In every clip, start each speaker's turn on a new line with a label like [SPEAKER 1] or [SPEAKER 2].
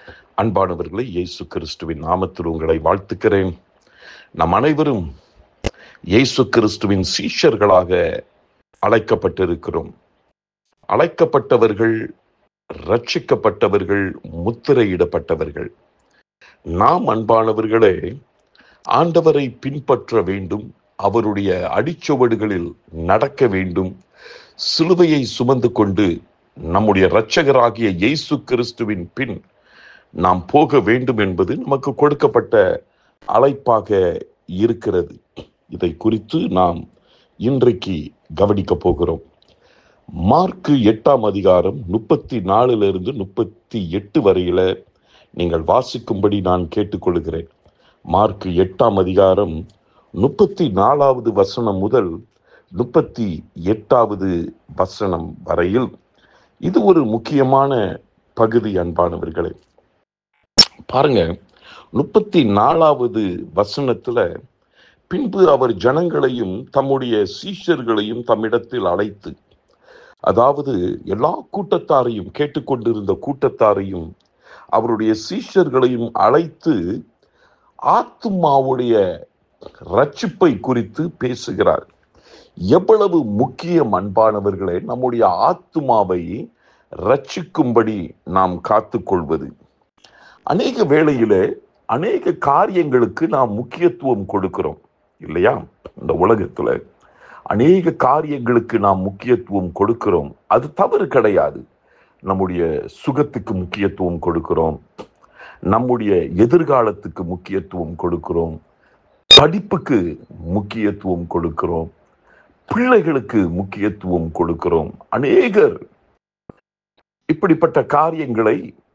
[SPEAKER 1] அன்பானவர்களை இயேசு கிறிஸ்துவின் நாமத்தில் உங்களை வாழ்த்துக்கிறேன் நம் அனைவரும் இயேசு கிறிஸ்துவின் சீஷர்களாக அழைக்கப்பட்டிருக்கிறோம் அழைக்கப்பட்டவர்கள் ரட்சிக்கப்பட்டவர்கள் முத்திரையிடப்பட்டவர்கள் நாம் அன்பானவர்களே ஆண்டவரை பின்பற்ற வேண்டும் அவருடைய அடிச்சுவடுகளில் நடக்க வேண்டும் சிலுவையை சுமந்து கொண்டு நம்முடைய இரட்சகராகிய இயேசு கிறிஸ்துவின் பின் நாம் போக வேண்டும் என்பது நமக்கு கொடுக்கப்பட்ட அழைப்பாக இருக்கிறது இதை குறித்து நாம் இன்றைக்கு கவனிக்க போகிறோம் மார்க்கு எட்டாம் அதிகாரம் முப்பத்தி நாலுல முப்பத்தி எட்டு வரையில நீங்கள் வாசிக்கும்படி நான் கேட்டுக்கொள்கிறேன் மார்க்கு எட்டாம் அதிகாரம் முப்பத்தி நாலாவது வசனம் முதல் முப்பத்தி எட்டாவது வசனம் வரையில் இது ஒரு முக்கியமான பகுதி அன்பானவர்களே பாருங்க முப்பத்தி நாலாவது வசனத்துல பின்பு அவர் ஜனங்களையும் தம்முடைய சீஷர்களையும் தம்மிடத்தில் அழைத்து அதாவது எல்லா கூட்டத்தாரையும் கேட்டுக்கொண்டிருந்த கூட்டத்தாரையும் அவருடைய சீஷர்களையும் அழைத்து ஆத்துமாவுடைய ரட்சிப்பை குறித்து பேசுகிறார் எவ்வளவு முக்கியம் அன்பானவர்களே நம்முடைய ஆத்துமாவை ரட்சிக்கும்படி நாம் காத்துக்கொள்வது அநேக வேளையிலே அநேக காரியங்களுக்கு நாம் முக்கியத்துவம் கொடுக்கிறோம் இல்லையா இந்த உலகத்துல அநேக காரியங்களுக்கு நாம் முக்கியத்துவம் கொடுக்கிறோம் அது தவறு கிடையாது நம்முடைய சுகத்துக்கு முக்கியத்துவம் கொடுக்கிறோம் நம்முடைய எதிர்காலத்துக்கு முக்கியத்துவம் கொடுக்கிறோம் படிப்புக்கு முக்கியத்துவம் கொடுக்கிறோம் பிள்ளைகளுக்கு முக்கியத்துவம் கொடுக்கிறோம் அநேகர் இப்படிப்பட்ட காரியங்களை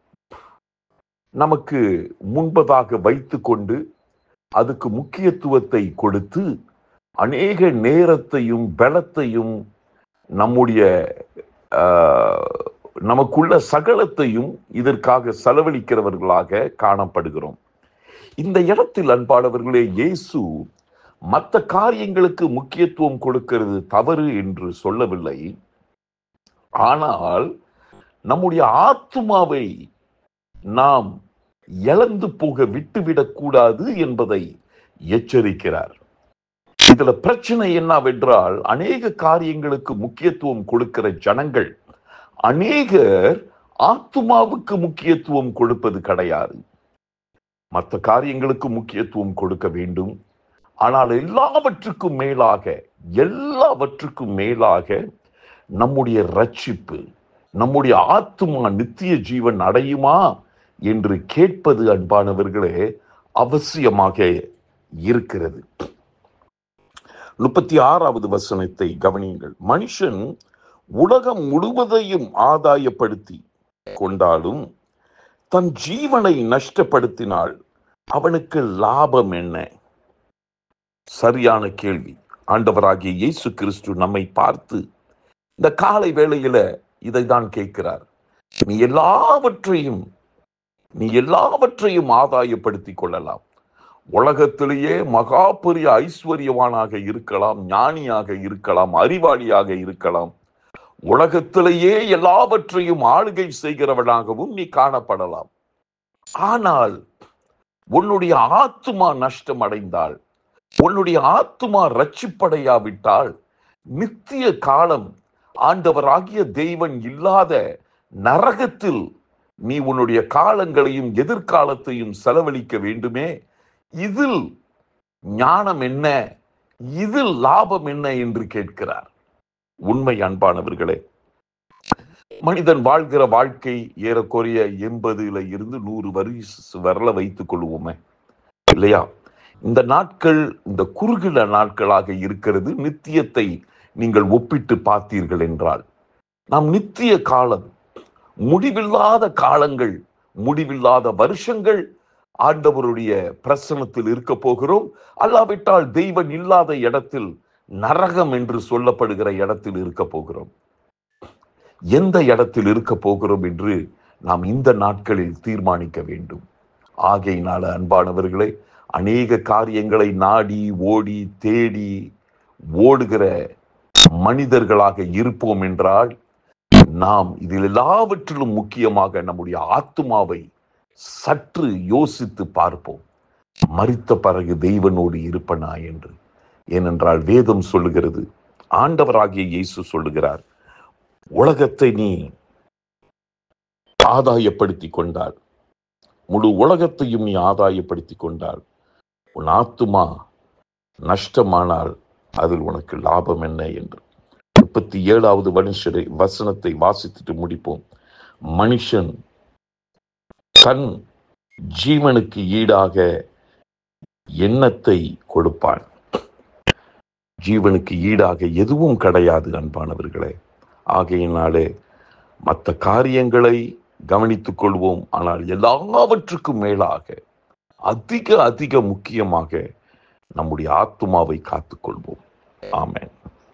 [SPEAKER 1] நமக்கு முன்பதாக வைத்து கொண்டு அதுக்கு முக்கியத்துவத்தை கொடுத்து அநேக நேரத்தையும் பலத்தையும் நம்முடைய நமக்குள்ள சகலத்தையும் இதற்காக செலவழிக்கிறவர்களாக காணப்படுகிறோம் இந்த இடத்தில் அன்பானவர்களே இயேசு மற்ற காரியங்களுக்கு முக்கியத்துவம் கொடுக்கிறது தவறு என்று சொல்லவில்லை ஆனால் நம்முடைய ஆத்மாவை நாம் இழந்து போக விட்டுவிடக் கூடாது என்பதை எச்சரிக்கிறார் இதுல பிரச்சனை என்னவென்றால் அநேக காரியங்களுக்கு முக்கியத்துவம் கொடுக்கிற ஜனங்கள் அநேகர் ஆத்மாவுக்கு முக்கியத்துவம் கொடுப்பது கிடையாது மற்ற காரியங்களுக்கு முக்கியத்துவம் கொடுக்க வேண்டும் ஆனால் எல்லாவற்றுக்கும் மேலாக எல்லாவற்றுக்கும் மேலாக நம்முடைய ரட்சிப்பு நம்முடைய ஆத்மா நித்திய ஜீவன் அடையுமா என்று கேட்பது அன்பானவர்களே அவசியமாக இருக்கிறது முப்பத்தி ஆறாவது வசனத்தை கவனியுங்கள் மனுஷன் உலகம் முழுவதையும் ஆதாயப்படுத்தி கொண்டாலும் தன் ஜீவனை நஷ்டப்படுத்தினால் அவனுக்கு லாபம் என்ன சரியான கேள்வி ஆண்டவராகிய இயேசு கிறிஸ்து நம்மை பார்த்து இந்த காலை வேளையில இதை தான் கேட்கிறார் நீ எல்லாவற்றையும் நீ எல்லாவற்றையும் ஆதாயப்படுத்தி கொள்ளலாம் உலகத்திலேயே மகா பெரிய ஐஸ்வர்யவானாக இருக்கலாம் ஞானியாக இருக்கலாம் அறிவாளியாக இருக்கலாம் உலகத்திலேயே எல்லாவற்றையும் ஆளுகை செய்கிறவனாகவும் நீ காணப்படலாம் ஆனால் உன்னுடைய ஆத்துமா நஷ்டம் அடைந்தால் உன்னுடைய ஆத்துமா ரட்சிப்படையாவிட்டால் நித்திய காலம் ஆண்டவராகிய தெய்வன் இல்லாத நரகத்தில் நீ உன்னுடைய காலங்களையும் எதிர்காலத்தையும் செலவழிக்க வேண்டுமே இதில் ஞானம் என்ன இதில் லாபம் என்ன என்று கேட்கிறார் உண்மை அன்பானவர்களே மனிதன் வாழ்கிற வாழ்க்கை ஏறக்குறைய எண்பதுல இருந்து நூறு வரிசு வரல வைத்துக் கொள்வோமே இல்லையா இந்த நாட்கள் இந்த குறுகில நாட்களாக இருக்கிறது நித்தியத்தை நீங்கள் ஒப்பிட்டு பார்த்தீர்கள் என்றால் நாம் நித்திய காலம் முடிவில்லாத காலங்கள் முடிவில்லாத வருஷங்கள் ஆண்டவருடைய பிரசனத்தில் இருக்க போகிறோம் அல்லாவிட்டால் தெய்வன் இல்லாத இடத்தில் நரகம் என்று சொல்லப்படுகிற இடத்தில் இருக்க போகிறோம் எந்த இடத்தில் இருக்க போகிறோம் என்று நாம் இந்த நாட்களில் தீர்மானிக்க வேண்டும் ஆகையினால அன்பானவர்களே அநேக காரியங்களை நாடி ஓடி தேடி ஓடுகிற மனிதர்களாக இருப்போம் என்றால் நாம் இதில் எல்லாவற்றிலும் முக்கியமாக நம்முடைய ஆத்மாவை சற்று யோசித்து பார்ப்போம் மரித்த பிறகு தெய்வனோடு இருப்பனா என்று ஏனென்றால் வேதம் சொல்லுகிறது ஆண்டவராகிய இயேசு சொல்லுகிறார் உலகத்தை நீ ஆதாயப்படுத்தி கொண்டால் முழு உலகத்தையும் நீ ஆதாயப்படுத்தி கொண்டால் உன் ஆத்துமா நஷ்டமானால் அதில் உனக்கு லாபம் என்ன என்று முப்பத்தி ஏழாவது மனுஷரை வசனத்தை வாசித்துட்டு முடிப்போம் மனுஷன் தன் ஜீவனுக்கு ஈடாக எண்ணத்தை கொடுப்பான் ஜீவனுக்கு ஈடாக எதுவும் கிடையாது அன்பானவர்களே ஆகையினாலே மற்ற காரியங்களை கவனித்துக் கொள்வோம் ஆனால் எல்லாவற்றுக்கும் மேலாக அதிக அதிக முக்கியமாக நம்முடைய ஆத்துமாவை காத்துக்கொள்வோம் ஆமென்